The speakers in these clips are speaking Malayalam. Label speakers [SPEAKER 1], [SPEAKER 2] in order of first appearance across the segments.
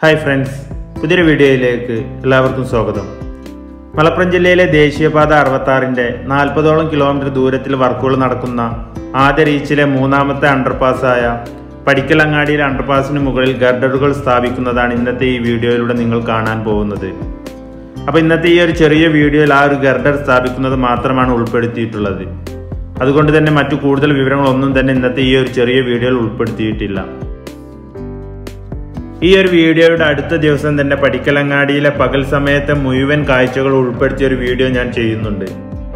[SPEAKER 1] ഹായ് ഫ്രണ്ട്സ് പുതിയൊരു വീഡിയോയിലേക്ക് എല്ലാവർക്കും സ്വാഗതം മലപ്പുറം ജില്ലയിലെ ദേശീയപാത അറുപത്താറിൻ്റെ നാൽപ്പതോളം കിലോമീറ്റർ ദൂരത്തിൽ വർക്കുകൾ നടക്കുന്ന ആദ്യ റീച്ചിലെ മൂന്നാമത്തെ അണ്ടർപാസായ പടിക്കലങ്ങാടിയിലെ അണ്ടർപാസിന് മുകളിൽ ഗർഡറുകൾ സ്ഥാപിക്കുന്നതാണ് ഇന്നത്തെ ഈ വീഡിയോയിലൂടെ നിങ്ങൾ കാണാൻ പോകുന്നത് അപ്പോൾ ഇന്നത്തെ ഈ ഒരു ചെറിയ വീഡിയോയിൽ ആ ഒരു ഗർഡർ സ്ഥാപിക്കുന്നത് മാത്രമാണ് ഉൾപ്പെടുത്തിയിട്ടുള്ളത് അതുകൊണ്ട് തന്നെ മറ്റു കൂടുതൽ വിവരങ്ങളൊന്നും തന്നെ ഇന്നത്തെ ഈ ഒരു ചെറിയ വീഡിയോയിൽ ഉൾപ്പെടുത്തിയിട്ടില്ല ഈ ഒരു വീഡിയോയുടെ അടുത്ത ദിവസം തന്നെ പടിക്കലങ്ങാടിയിലെ പകൽ സമയത്തെ മുഴുവൻ കാഴ്ചകൾ ഉൾപ്പെടുത്തിയ ഒരു വീഡിയോ ഞാൻ ചെയ്യുന്നുണ്ട്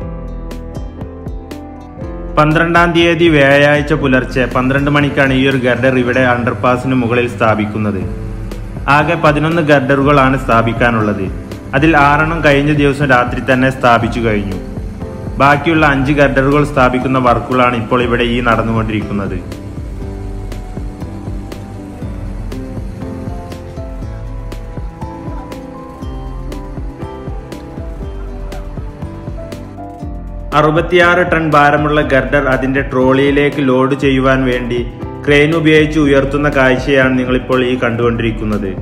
[SPEAKER 1] പന്ത്രണ്ടാം തീയതി വ്യാഴാഴ്ച പുലർച്ചെ പന്ത്രണ്ട് മണിക്കാണ് ഈ ഒരു ഗർഡർ ഇവിടെ അണ്ടർപാസിന് മുകളിൽ സ്ഥാപിക്കുന്നത് ആകെ പതിനൊന്ന് ഗർഡറുകളാണ് സ്ഥാപിക്കാനുള്ളത് അതിൽ ആറെണ്ണം കഴിഞ്ഞ ദിവസം രാത്രി തന്നെ സ്ഥാപിച്ചു കഴിഞ്ഞു ബാക്കിയുള്ള അഞ്ച് ഗർഡറുകൾ സ്ഥാപിക്കുന്ന വർക്കുകളാണ് ഇപ്പോൾ ഇവിടെ ഈ നടന്നുകൊണ്ടിരിക്കുന്നത് അറുപത്തിയാറ് ടൺ ഭാരമുള്ള ഗർഡർ അതിന്റെ ട്രോളിയിലേക്ക് ലോഡ് ചെയ്യുവാൻ വേണ്ടി ക്രെയിൻ ഉപയോഗിച്ച് ഉയർത്തുന്ന കാഴ്ചയാണ് നിങ്ങളിപ്പോൾ ഈ കണ്ടുകൊണ്ടിരിക്കുന്നത്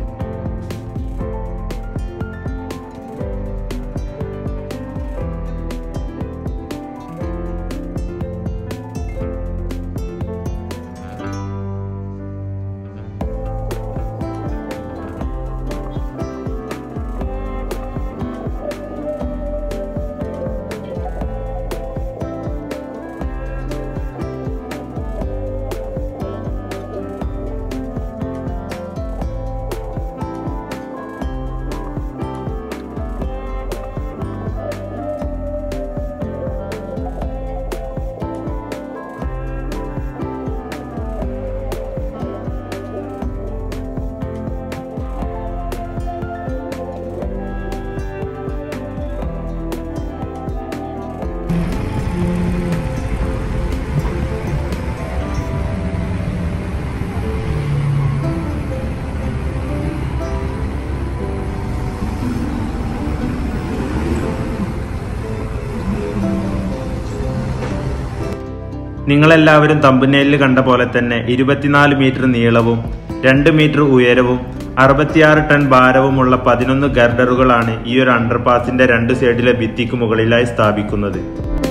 [SPEAKER 1] നിങ്ങളെല്ലാവരും തമ്പുനേലിൽ കണ്ട പോലെ തന്നെ ഇരുപത്തിനാല് മീറ്റർ നീളവും രണ്ട് മീറ്റർ ഉയരവും അറുപത്തിയാറ് ടൺ ഭാരവുമുള്ള പതിനൊന്ന് ഗർഡറുകളാണ് ഈ ഒരു അണ്ടർപാസിന്റെ രണ്ട് സൈഡിലെ ഭിത്തിക്ക് മുകളിലായി സ്ഥാപിക്കുന്നത്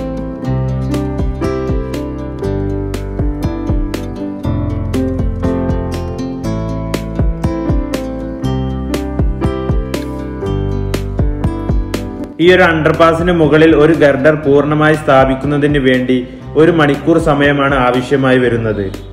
[SPEAKER 1] ഈ ഒരു അണ്ടർപാസിന് മുകളിൽ ഒരു ഗർഡർ പൂർണ്ണമായി സ്ഥാപിക്കുന്നതിന് വേണ്ടി ഒരു മണിക്കൂർ സമയമാണ് ആവശ്യമായി വരുന്നത്